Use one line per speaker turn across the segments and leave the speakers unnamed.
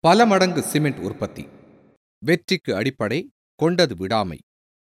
பல மடங்கு சிமெண்ட் உற்பத்தி வெற்றிக்கு அடிப்படை கொண்டது விடாமை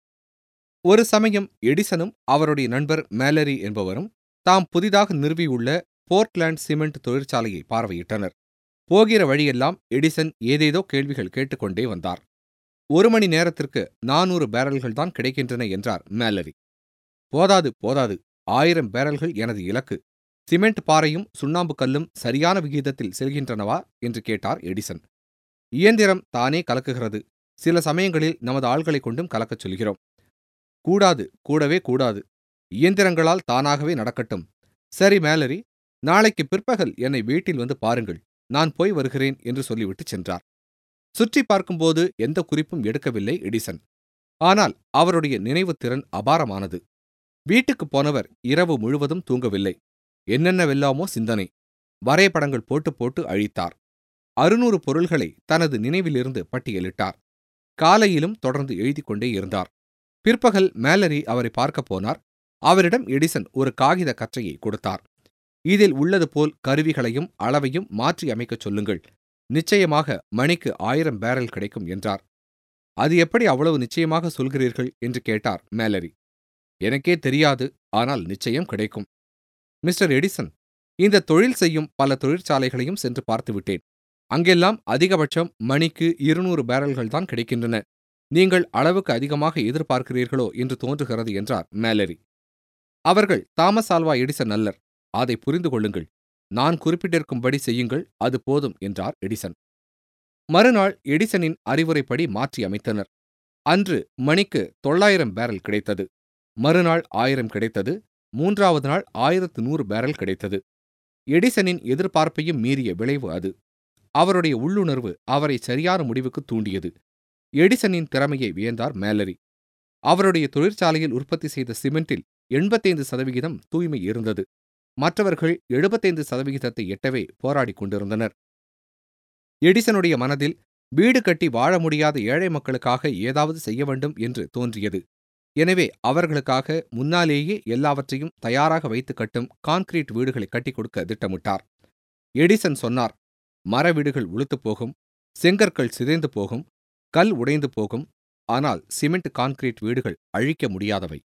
ஒரு சமயம் எடிசனும் அவருடைய நண்பர் மேலரி என்பவரும் தாம் புதிதாக நிறுவியுள்ள போர்ட்லேண்ட் சிமெண்ட் தொழிற்சாலையை பார்வையிட்டனர் போகிற வழியெல்லாம் எடிசன் ஏதேதோ கேள்விகள் கேட்டுக்கொண்டே வந்தார் ஒரு மணி நேரத்திற்கு நானூறு பேரல்கள் தான் கிடைக்கின்றன என்றார் மேலரி போதாது போதாது ஆயிரம் பேரல்கள் எனது இலக்கு சிமெண்ட் பாறையும் சுண்ணாம்பு கல்லும் சரியான விகிதத்தில் செல்கின்றனவா என்று கேட்டார் எடிசன் இயந்திரம் தானே கலக்குகிறது சில சமயங்களில் நமது ஆள்களைக் கொண்டும் கலக்கச் சொல்கிறோம் கூடாது கூடவே கூடாது இயந்திரங்களால் தானாகவே நடக்கட்டும் சரி மேலரி நாளைக்கு பிற்பகல் என்னை வீட்டில் வந்து பாருங்கள் நான் போய் வருகிறேன் என்று சொல்லிவிட்டு சென்றார் சுற்றி பார்க்கும்போது எந்த குறிப்பும் எடுக்கவில்லை எடிசன் ஆனால் அவருடைய நினைவுத்திறன் அபாரமானது வீட்டுக்கு போனவர் இரவு முழுவதும் தூங்கவில்லை என்னென்னவெல்லாமோ சிந்தனை வரைபடங்கள் போட்டு போட்டு அழித்தார் அறுநூறு பொருள்களை தனது நினைவிலிருந்து பட்டியலிட்டார் காலையிலும் தொடர்ந்து எழுதிக் கொண்டே இருந்தார் பிற்பகல் மேலரி அவரை பார்க்கப் போனார் அவரிடம் எடிசன் ஒரு காகித கற்றையை கொடுத்தார் இதில் உள்ளது போல் கருவிகளையும் அளவையும் மாற்றி அமைக்கச் சொல்லுங்கள் நிச்சயமாக மணிக்கு ஆயிரம் பேரல் கிடைக்கும் என்றார் அது எப்படி அவ்வளவு நிச்சயமாக சொல்கிறீர்கள் என்று கேட்டார் மேலரி எனக்கே தெரியாது ஆனால் நிச்சயம் கிடைக்கும் மிஸ்டர் எடிசன் இந்த தொழில் செய்யும் பல தொழிற்சாலைகளையும் சென்று பார்த்துவிட்டேன் அங்கெல்லாம் அதிகபட்சம் மணிக்கு இருநூறு பேரல்கள் தான் கிடைக்கின்றன நீங்கள் அளவுக்கு அதிகமாக எதிர்பார்க்கிறீர்களோ என்று தோன்றுகிறது என்றார் மேலரி அவர்கள் தாமஸ் ஆல்வா எடிசன் அல்லர் அதை புரிந்து கொள்ளுங்கள் நான் குறிப்பிட்டிருக்கும்படி செய்யுங்கள் அது போதும் என்றார் எடிசன் மறுநாள் எடிசனின் அறிவுரைப்படி மாற்றி அமைத்தனர் அன்று மணிக்கு தொள்ளாயிரம் பேரல் கிடைத்தது மறுநாள் ஆயிரம் கிடைத்தது மூன்றாவது நாள் ஆயிரத்து நூறு பேரல் கிடைத்தது எடிசனின் எதிர்பார்ப்பையும் மீறிய விளைவு அது அவருடைய உள்ளுணர்வு அவரை சரியான முடிவுக்கு தூண்டியது எடிசனின் திறமையை வியந்தார் மேலரி அவருடைய தொழிற்சாலையில் உற்பத்தி செய்த சிமெண்டில் எண்பத்தைந்து சதவிகிதம் தூய்மை இருந்தது மற்றவர்கள் எழுபத்தைந்து சதவிகிதத்தை எட்டவே போராடிக் கொண்டிருந்தனர் எடிசனுடைய மனதில் வீடு கட்டி வாழ முடியாத ஏழை மக்களுக்காக ஏதாவது செய்ய வேண்டும் என்று தோன்றியது எனவே அவர்களுக்காக முன்னாலேயே எல்லாவற்றையும் தயாராக வைத்து கட்டும் கான்கிரீட் வீடுகளை கட்டிக் கொடுக்க திட்டமிட்டார் எடிசன் சொன்னார் மர வீடுகள் உளுத்துப் போகும் செங்கற்கள் சிதைந்து போகும் கல் உடைந்து போகும் ஆனால் சிமெண்ட் கான்கிரீட் வீடுகள் அழிக்க முடியாதவை